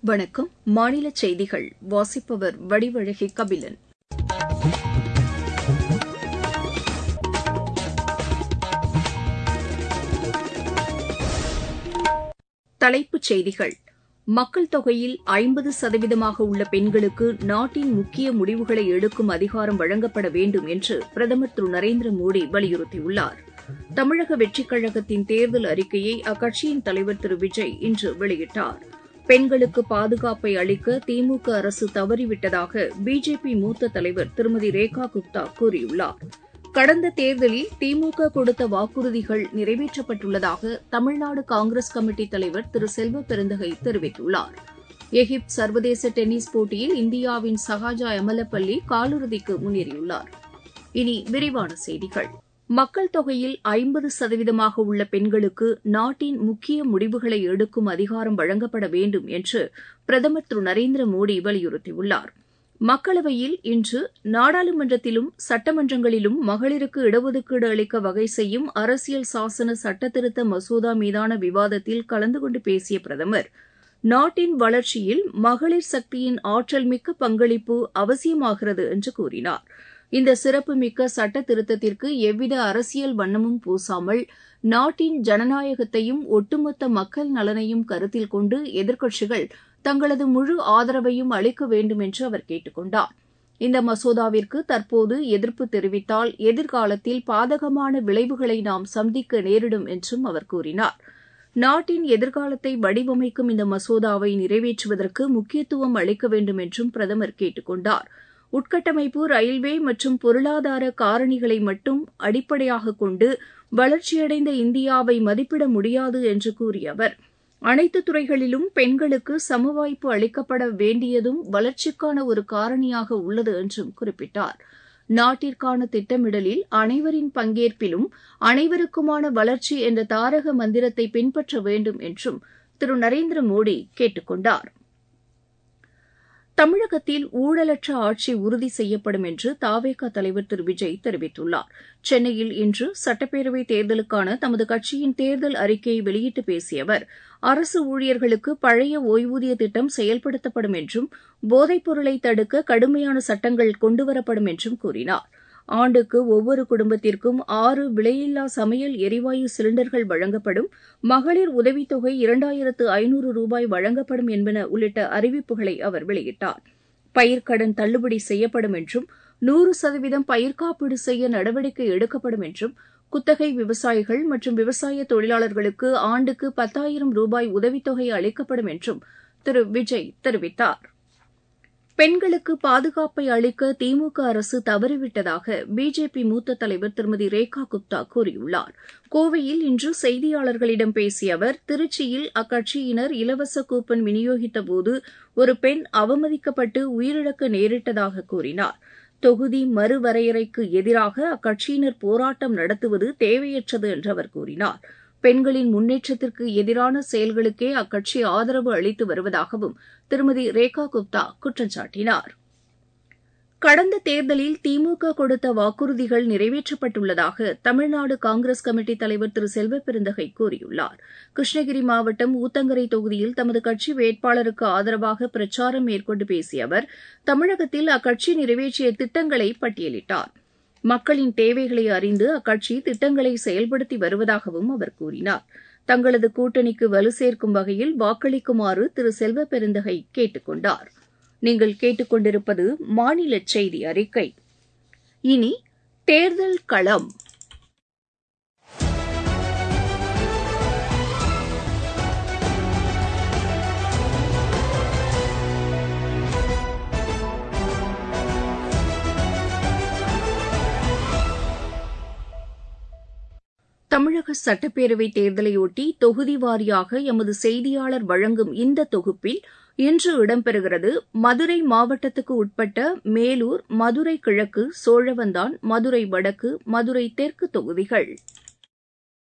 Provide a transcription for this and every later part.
வணக்கம் மாநில செய்திகள் வாசிப்பவர் வடிவழகி கபிலன் தலைப்புச் செய்திகள் மக்கள் தொகையில் ஐம்பது சதவீதமாக உள்ள பெண்களுக்கு நாட்டின் முக்கிய முடிவுகளை எடுக்கும் அதிகாரம் வழங்கப்பட வேண்டும் என்று பிரதமர் திரு நரேந்திர மோடி வலியுறுத்தியுள்ளார் தமிழக வெற்றிக் கழகத்தின் தேர்தல் அறிக்கையை அக்கட்சியின் தலைவர் திரு விஜய் இன்று வெளியிட்டார் பெண்களுக்கு பாதுகாப்பை அளிக்க திமுக அரசு தவறிவிட்டதாக பிஜேபி மூத்த தலைவர் திருமதி ரேகா குப்தா கூறியுள்ளார் கடந்த தேர்தலில் திமுக கொடுத்த வாக்குறுதிகள் நிறைவேற்றப்பட்டுள்ளதாக தமிழ்நாடு காங்கிரஸ் கமிட்டி தலைவர் திரு செல்வ பெருந்தகை தெரிவித்துள்ளார் எகிப்து சர்வதேச டென்னிஸ் போட்டியில் இந்தியாவின் சஹாஜா எமலப்பள்ளி காலிறுதிக்கு முன்னேறியுள்ளார் இனி விரிவான செய்திகள் மக்கள் தொகையில் ஐம்பது சதவீதமாக உள்ள பெண்களுக்கு நாட்டின் முக்கிய முடிவுகளை எடுக்கும் அதிகாரம் வழங்கப்பட வேண்டும் என்று பிரதமர் திரு நரேந்திர மோடி வலியுறுத்தியுள்ளார் மக்களவையில் இன்று நாடாளுமன்றத்திலும் சட்டமன்றங்களிலும் மகளிருக்கு இடஒதுக்கீடு அளிக்க வகை செய்யும் அரசியல் சாசன சட்டத்திருத்த மசோதா மீதான விவாதத்தில் கலந்து கொண்டு பேசிய பிரதமர் நாட்டின் வளர்ச்சியில் மகளிர் சக்தியின் ஆற்றல் மிக்க பங்களிப்பு அவசியமாகிறது என்று கூறினார் இந்த சிறப்புமிக்க சட்ட திருத்தத்திற்கு எவ்வித அரசியல் வண்ணமும் பூசாமல் நாட்டின் ஜனநாயகத்தையும் ஒட்டுமொத்த மக்கள் நலனையும் கருத்தில் கொண்டு எதிர்க்கட்சிகள் தங்களது முழு ஆதரவையும் அளிக்க வேண்டும் என்று அவர் கேட்டுக் கொண்டார் இந்த மசோதாவிற்கு தற்போது எதிர்ப்பு தெரிவித்தால் எதிர்காலத்தில் பாதகமான விளைவுகளை நாம் சந்திக்க நேரிடும் என்றும் அவர் கூறினார் நாட்டின் எதிர்காலத்தை வடிவமைக்கும் இந்த மசோதாவை நிறைவேற்றுவதற்கு முக்கியத்துவம் அளிக்க வேண்டும் என்றும் பிரதமர் கேட்டுக் கொண்டார் உட்கட்டமைப்பு ரயில்வே மற்றும் பொருளாதார காரணிகளை மட்டும் அடிப்படையாக கொண்டு வளர்ச்சியடைந்த இந்தியாவை மதிப்பிட முடியாது என்று கூறிய அவர் அனைத்து துறைகளிலும் பெண்களுக்கு சமவாய்ப்பு அளிக்கப்பட வேண்டியதும் வளர்ச்சிக்கான ஒரு காரணியாக உள்ளது என்றும் குறிப்பிட்டார் நாட்டிற்கான திட்டமிடலில் அனைவரின் பங்கேற்பிலும் அனைவருக்குமான வளர்ச்சி என்ற தாரக மந்திரத்தை பின்பற்ற வேண்டும் என்றும் திரு நரேந்திர மோடி கேட்டுக் கொண்டார் தமிழகத்தில் ஊழலற்ற ஆட்சி உறுதி செய்யப்படும் என்று தாவேகா தலைவர் திரு விஜய் தெரிவித்துள்ளார் சென்னையில் இன்று சட்டப்பேரவைத் தேர்தலுக்கான தமது கட்சியின் தேர்தல் அறிக்கையை வெளியிட்டு பேசிய அவர் அரசு ஊழியர்களுக்கு பழைய ஓய்வூதிய திட்டம் செயல்படுத்தப்படும் என்றும் போதைப் பொருளை தடுக்க கடுமையான சட்டங்கள் கொண்டுவரப்படும் என்றும் கூறினார் ஆண்டுக்கு ஒவ்வொரு குடும்பத்திற்கும் ஆறு விலையில்லா சமையல் எரிவாயு சிலிண்டர்கள் வழங்கப்படும் மகளிர் உதவித்தொகை இரண்டாயிரத்து ஐநூறு ரூபாய் வழங்கப்படும் என்பன உள்ளிட்ட அறிவிப்புகளை அவர் வெளியிட்டார் பயிர்க்கடன் தள்ளுபடி செய்யப்படும் என்றும் நூறு சதவீதம் பயிர் காப்பீடு செய்ய நடவடிக்கை எடுக்கப்படும் என்றும் குத்தகை விவசாயிகள் மற்றும் விவசாய தொழிலாளர்களுக்கு ஆண்டுக்கு பத்தாயிரம் ரூபாய் உதவித்தொகை அளிக்கப்படும் என்றும் திரு விஜய் தெரிவித்தார் பெண்களுக்கு பாதுகாப்பை அளிக்க திமுக அரசு தவறிவிட்டதாக பிஜேபி மூத்த தலைவர் திருமதி ரேகா குப்தா கூறியுள்ளார் கோவையில் இன்று செய்தியாளர்களிடம் பேசிய அவர் திருச்சியில் அக்கட்சியினர் இலவச கூப்பன் விநியோகித்தபோது ஒரு பெண் அவமதிக்கப்பட்டு உயிரிழக்க நேரிட்டதாக கூறினார் தொகுதி மறுவரையறைக்கு எதிராக அக்கட்சியினர் போராட்டம் நடத்துவது தேவையற்றது என்று அவர் கூறினார் பெண்களின் முன்னேற்றத்திற்கு எதிரான செயல்களுக்கே அக்கட்சி ஆதரவு அளித்து வருவதாகவும் திருமதி ரேகா குப்தா குற்றம் சாட்டினார் கடந்த தேர்தலில் திமுக கொடுத்த வாக்குறுதிகள் நிறைவேற்றப்பட்டுள்ளதாக தமிழ்நாடு காங்கிரஸ் கமிட்டி தலைவர் திரு செல்வ பெருந்தகை கூறியுள்ளார் கிருஷ்ணகிரி மாவட்டம் ஊத்தங்கரை தொகுதியில் தமது கட்சி வேட்பாளருக்கு ஆதரவாக பிரச்சாரம் மேற்கொண்டு பேசிய அவர் தமிழகத்தில் அக்கட்சி நிறைவேற்றிய திட்டங்களை பட்டியலிட்டார் மக்களின் தேவைகளை அறிந்து அக்கட்சி திட்டங்களை செயல்படுத்தி வருவதாகவும் அவர் கூறினார் தங்களது கூட்டணிக்கு வலு சேர்க்கும் வகையில் வாக்களிக்குமாறு திரு செல்வ பெருந்தகை கேட்டுக் கொண்டார் நீங்கள் கேட்டுக்கொண்டிருப்பது மாநில செய்தி அறிக்கை இனி தேர்தல் களம் தமிழக சட்டப்பேரவைத் தேர்தலையொட்டி தொகுதி வாரியாக எமது செய்தியாளர் வழங்கும் இந்த தொகுப்பில் இன்று இடம்பெறுகிறது மதுரை மாவட்டத்துக்கு உட்பட்ட மேலூர் மதுரை கிழக்கு சோழவந்தான் மதுரை வடக்கு மதுரை தெற்கு தொகுதிகள்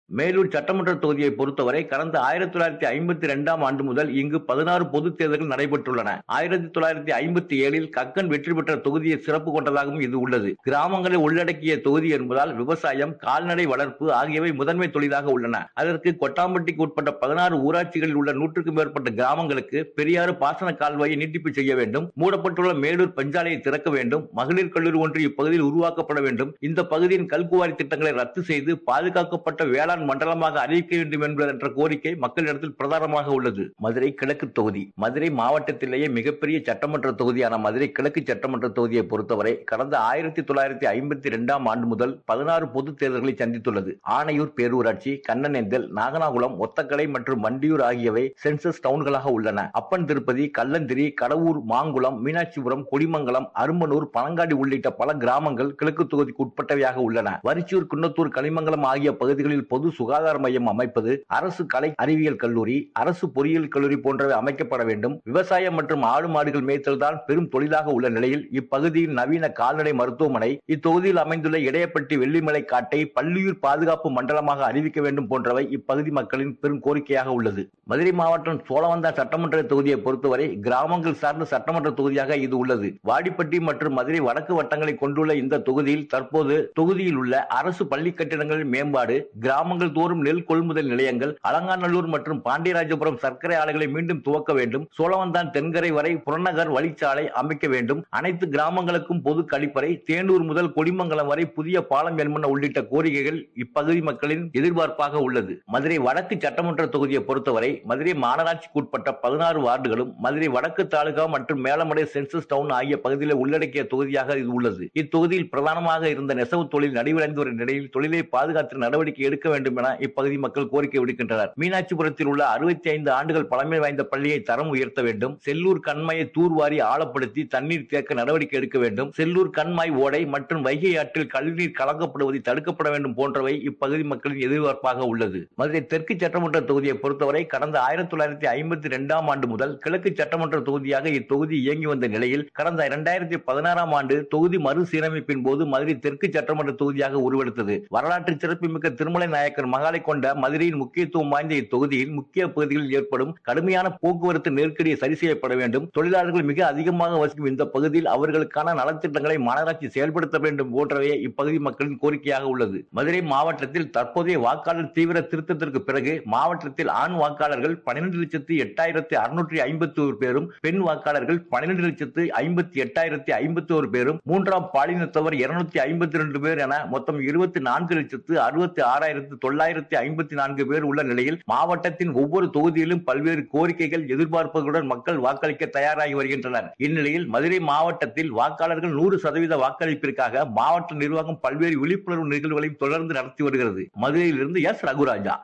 மேலூர் சட்டமன்ற தொகுதியை பொறுத்தவரை கடந்த ஆயிரத்தி தொள்ளாயிரத்தி ஐம்பத்தி இரண்டாம் ஆண்டு முதல் இங்கு பதினாறு பொதுத் தேர்தல்கள் நடைபெற்றுள்ளன ஆயிரத்தி தொள்ளாயிரத்தி ஐம்பத்தி ஏழில் கக்கன் வெற்றி பெற்ற தொகுதியை சிறப்பு கொண்டதாகவும் இது உள்ளது கிராமங்களை உள்ளடக்கிய தொகுதி என்பதால் விவசாயம் கால்நடை வளர்ப்பு ஆகியவை முதன்மை தொழிலாக உள்ளன அதற்கு கொட்டாம்பட்டிக்கு உட்பட்ட பதினாறு ஊராட்சிகளில் உள்ள நூற்றுக்கும் மேற்பட்ட கிராமங்களுக்கு பெரியாறு பாசன கால்வாயை நீட்டிப்பு செய்ய வேண்டும் மூடப்பட்டுள்ள மேலூர் பஞ்சாலையை திறக்க வேண்டும் மகளிர் கல்லூரி ஒன்று இப்பகுதியில் உருவாக்கப்பட வேண்டும் இந்த பகுதியின் கல்குவாரி திட்டங்களை ரத்து செய்து பாதுகாக்கப்பட்ட வேளாண் மண்டலமாக அறிவிக்க வேண்டும் என்ற கோரிக்கை மக்களிடத்தில் பிரதானமாக உள்ளது மதுரை கிழக்கு தொகுதி மதுரை மாவட்டத்திலேயே மிகப்பெரிய சட்டமன்ற தொகுதியான மதுரை கிழக்கு சட்டமன்ற தொகுதியை பொறுத்தவரை கடந்த ஆயிரத்தி தொள்ளாயிரத்தி ஐம்பத்தி இரண்டாம் ஆண்டு முதல் பதினாறு பொது தேர்தல்களை சந்தித்துள்ளது ஆணையூர் பேரூராட்சி கண்ணனேந்தல் நாகனாகுளம் ஒத்தக்கடை மற்றும் வண்டியூர் ஆகியவை சென்சஸ் டவுன்களாக உள்ளன அப்பன் திருப்பதி கல்லந்திரி கடவூர் மாங்குளம் மீனாட்சிபுரம் கொடிமங்கலம் அரும்பனூர் பனங்காடி உள்ளிட்ட பல கிராமங்கள் கிழக்கு தொகுதிக்கு உட்பட்டவையாக உள்ளன வரிச்சூர் குன்னத்தூர் களிமங்கலம் ஆகிய பகுதிகளில் பொது சுகாதார மையம் அமைப்பது அரசு கலை அறிவியல் கல்லூரி அரசு பொறியியல் கல்லூரி போன்றவை அமைக்கப்பட வேண்டும் விவசாயம் மற்றும் ஆடு மாடுகள் மேய்த்தல் தான் பெரும் தொழிலாக உள்ள நிலையில் இப்பகுதியில் நவீன கால்நடை மருத்துவமனை இத்தொகுதியில் அமைந்துள்ள இடையப்பட்டி வெள்ளிமலை காட்டை பள்ளியூர் பாதுகாப்பு மண்டலமாக அறிவிக்க வேண்டும் போன்றவை இப்பகுதி மக்களின் பெரும் கோரிக்கையாக உள்ளது மதுரை மாவட்டம் சோழவந்தான் சட்டமன்ற தொகுதியை பொறுத்தவரை கிராமங்கள் சார்ந்த சட்டமன்ற தொகுதியாக இது உள்ளது வாடிப்பட்டி மற்றும் மதுரை வடக்கு வட்டங்களை கொண்டுள்ள இந்த தொகுதியில் தற்போது தொகுதியில் உள்ள அரசு பள்ளி கட்டிடங்களின் மேம்பாடு கிராமங்கள் தோறும் நெல் கொள்முதல் நிலையங்கள் அலங்காநல்லூர் மற்றும் பாண்டியராஜபுரம் சர்க்கரை ஆலைகளை மீண்டும் துவக்க வேண்டும் சோழவந்தான் தென்கரை வரை புறநகர் வழிச்சாலை அமைக்க வேண்டும் அனைத்து கிராமங்களுக்கும் பொது கழிப்பறை தேனூர் முதல் கொடிமங்கலம் வரை புதிய பாலம் என்பன உள்ளிட்ட கோரிக்கைகள் இப்பகுதி மக்களின் எதிர்பார்ப்பாக உள்ளது மதுரை வடக்கு சட்டமன்ற தொகுதியை பொறுத்தவரை மதுரை மாநகராட்சிக்கு உட்பட்ட பதினாறு வார்டுகளும் மதுரை வடக்கு தாலுகா மற்றும் மேலமடை சென்சஸ் டவுன் ஆகிய பகுதிகளை உள்ளடக்கிய தொகுதியாக இது உள்ளது இத்தொகுதியில் பிரதானமாக இருந்த நெசவு தொழில் நடைபெறந்து வரும் நிலையில் தொழிலை பாதுகாத்து நடவடிக்கை எடுக்க வேண்டும் என இப்பகுதி மக்கள் கோரிக்கை விடுக்கின்றனர் மீனாட்சிபுரத்தில் உள்ள அறுபத்தி ஐந்து ஆண்டுகள் பழமை வாய்ந்த பள்ளியை தரம் உயர்த்த வேண்டும் செல்லூர் கண்மாயை தூர்வாரி ஆழப்படுத்தி தண்ணீர் தேக்க நடவடிக்கை எடுக்க வேண்டும் செல்லூர் கண்மாய் ஓடை மற்றும் வைகை ஆற்றில் கழிவுநீர் கலக்கப்படுவதை தடுக்கப்பட வேண்டும் போன்றவை இப்பகுதி மக்களின் எதிர்பார்ப்பாக உள்ளது மதுரை தெற்கு சட்டமன்ற தொகுதியை பொறுத்தவரை கடந்த ஆயிரத்தி தொள்ளாயிரத்தி ஐம்பத்தி இரண்டாம் ஆண்டு முதல் கிழக்கு சட்டமன்ற தொகுதியாக இத்தொகுதி இயங்கி வந்த நிலையில் கடந்த இரண்டாயிரத்தி பதினாறாம் ஆண்டு தொகுதி மறுசீரமைப்பின் போது மதுரை தெற்கு சட்டமன்ற தொகுதியாக உருவெடுத்தது வரலாற்று சிறப்புமிக்க திருமலை நாயக்கர் மகாலை கொண்ட மதுரையின் முக்கியத்துவம் வாய்ந்த இத்தொகுதியில் முக்கிய பகுதிகளில் ஏற்படும் கடுமையான போக்குவரத்து நெருக்கடியை சரி செய்யப்பட வேண்டும் தொழிலாளர்கள் மிக அதிகமாக வசிக்கும் இந்த பகுதியில் அவர்களுக்கான நலத்திட்டங்களை மாநகராட்சி செயல்படுத்த வேண்டும் போன்றவையே இப்பகுதி மக்களின் கோரிக்கையாக உள்ளது மதுரை மாவட்டத்தில் தற்போதைய வாக்காளர் தீவிர திருத்தத்திற்கு பிறகு மாவட்டத்தில் ஆண் வாக்காளர்கள் பன்னிரண்டு லட்சத்து எட்டாயிரத்தி அறுநூற்றி ஐம்பத்தி ஒரு பேரும் பெண் வாக்காளர்கள் பன்னிரண்டு லட்சத்து ஐம்பத்தி எட்டாயிரத்தி ஐம்பத்தி ஒரு பேரும் மூன்றாம் பாலினத்தவர் இருநூத்தி ஐம்பத்தி ரெண்டு பேர் என மொத்தம் இருபத்தி நான்கு லட்சத்து அறுபத்தி ஆறாயிரத்து தொள்ளாயிரத்தி ஐம்பத்தி நான்கு பேர் உள்ள நிலையில் மாவட்டத்தின் ஒவ்வொரு தொகுதியிலும் பல்வேறு கோரிக்கைகள் எதிர்பார்ப்புகளுடன் மக்கள் வாக்களிக்க தயாராகி வருகின்றனர் இந்நிலையில் மதுரை மாவட்டத்தில் வாக்காளர்கள் நூறு சதவீத வாக்களிப்பிற்காக மாவட்ட நிர்வாகம் பல்வேறு விழிப்புணர்வு நிகழ்வுகளையும் தொடர்ந்து நடத்தி வருகிறது மதுரையிலிருந்து எஸ் ரகுராஜா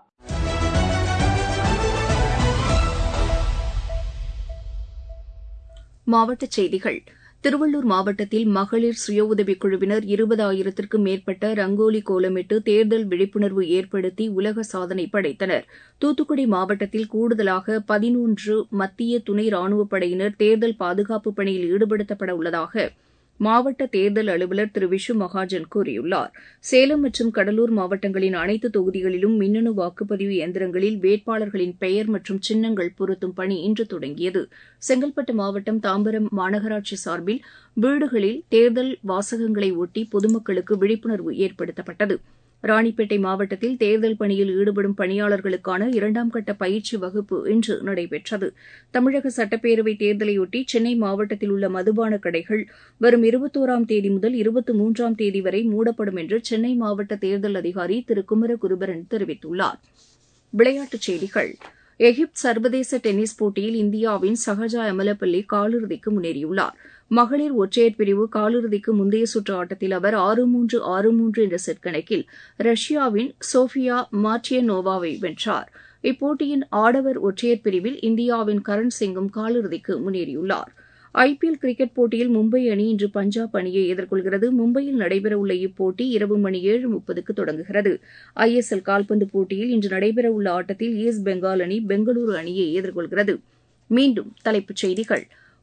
மாவட்டச் செய்திகள் திருவள்ளூர் மாவட்டத்தில் மகளிர் சுய உதவிக் குழுவினர் இருபதாயிரத்திற்கும் மேற்பட்ட ரங்கோலி கோலமிட்டு தேர்தல் விழிப்புணர்வு ஏற்படுத்தி உலக சாதனை படைத்தனர் தூத்துக்குடி மாவட்டத்தில் கூடுதலாக பதினொன்று மத்திய துணை ராணுவப் படையினர் தேர்தல் பாதுகாப்புப் பணியில் ஈடுபடுத்தப்பட உள்ளதாக மாவட்ட தேர்தல் அலுவலர் திரு விஷு மகாஜன் கூறியுள்ளார் சேலம் மற்றும் கடலூர் மாவட்டங்களின் அனைத்து தொகுதிகளிலும் மின்னணு வாக்குப்பதிவு இயந்திரங்களில் வேட்பாளர்களின் பெயர் மற்றும் சின்னங்கள் பொருத்தும் பணி இன்று தொடங்கியது செங்கல்பட்டு மாவட்டம் தாம்பரம் மாநகராட்சி சார்பில் வீடுகளில் தேர்தல் வாசகங்களை ஒட்டி பொதுமக்களுக்கு விழிப்புணர்வு ஏற்படுத்தப்பட்டது ராணிப்பேட்டை மாவட்டத்தில் தேர்தல் பணியில் ஈடுபடும் பணியாளர்களுக்கான இரண்டாம் கட்ட பயிற்சி வகுப்பு இன்று நடைபெற்றது தமிழக சட்டப்பேரவைத் தேர்தலையொட்டி சென்னை மாவட்டத்தில் உள்ள மதுபான கடைகள் வரும் இருபத்தோராம் தேதி முதல் இருபத்தி மூன்றாம் தேதி வரை மூடப்படும் என்று சென்னை மாவட்ட தேர்தல் அதிகாரி திரு குமரகுருபரன் தெரிவித்துள்ளார் விளையாட்டுச் செய்திகள் எகிப்து சர்வதேச டென்னிஸ் போட்டியில் இந்தியாவின் சஹஜா எமலப்பள்ளி காலிறுதிக்கு முன்னேறியுள்ளார் மகளிர் ஒற்றையர் பிரிவு காலிறுதிக்கு முந்தைய சுற்று ஆட்டத்தில் அவர் ஆறு மூன்று ஆறு மூன்று என்ற செட் கணக்கில் ரஷ்யாவின் சோஃபியா மார்டியனோவாவை வென்றார் இப்போட்டியின் ஆடவர் ஒற்றையர் பிரிவில் இந்தியாவின் கரண் சிங்கும் காலிறுதிக்கு முன்னேறியுள்ளார் ஐபிஎல் கிரிக்கெட் போட்டியில் மும்பை அணி இன்று பஞ்சாப் அணியை எதிர்கொள்கிறது மும்பையில் நடைபெறவுள்ள இப்போட்டி இரவு மணி ஏழு முப்பதுக்கு தொடங்குகிறது ஐஎஸ்எல் கால்பந்து போட்டியில் இன்று நடைபெறவுள்ள ஆட்டத்தில் ஈஸ்ட் பெங்கால் அணி பெங்களூரு அணியை எதிர்கொள்கிறது மீண்டும் தலைப்புச் செய்திகள்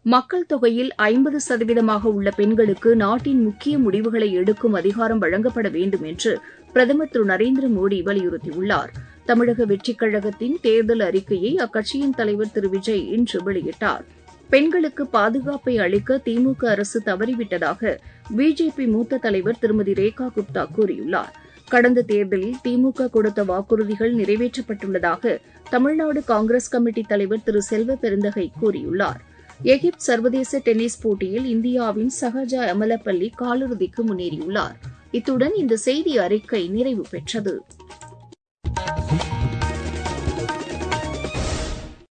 மக்கள் தொகையில் ஐம்பது சதவீதமாக உள்ள பெண்களுக்கு நாட்டின் முக்கிய முடிவுகளை எடுக்கும் அதிகாரம் வழங்கப்பட வேண்டும் என்று பிரதமர் திரு நரேந்திர மோடி வலியுறுத்தியுள்ளார் தமிழக வெற்றிக் கழகத்தின் தேர்தல் அறிக்கையை அக்கட்சியின் தலைவர் திரு விஜய் இன்று வெளியிட்டார் பெண்களுக்கு பாதுகாப்பை அளிக்க திமுக அரசு தவறிவிட்டதாக பிஜேபி மூத்த தலைவர் திருமதி ரேகா குப்தா கூறியுள்ளார் கடந்த தேர்தலில் திமுக கொடுத்த வாக்குறுதிகள் நிறைவேற்றப்பட்டுள்ளதாக தமிழ்நாடு காங்கிரஸ் கமிட்டி தலைவர் திரு செல்வ பெருந்தகை கூறியுள்ளார் எகிப்து சர்வதேச டென்னிஸ் போட்டியில் இந்தியாவின் சஹஜா அமலப்பள்ளி காலிறுதிக்கு முன்னேறியுள்ளார் இத்துடன் இந்த செய்தி அறிக்கை நிறைவு பெற்றது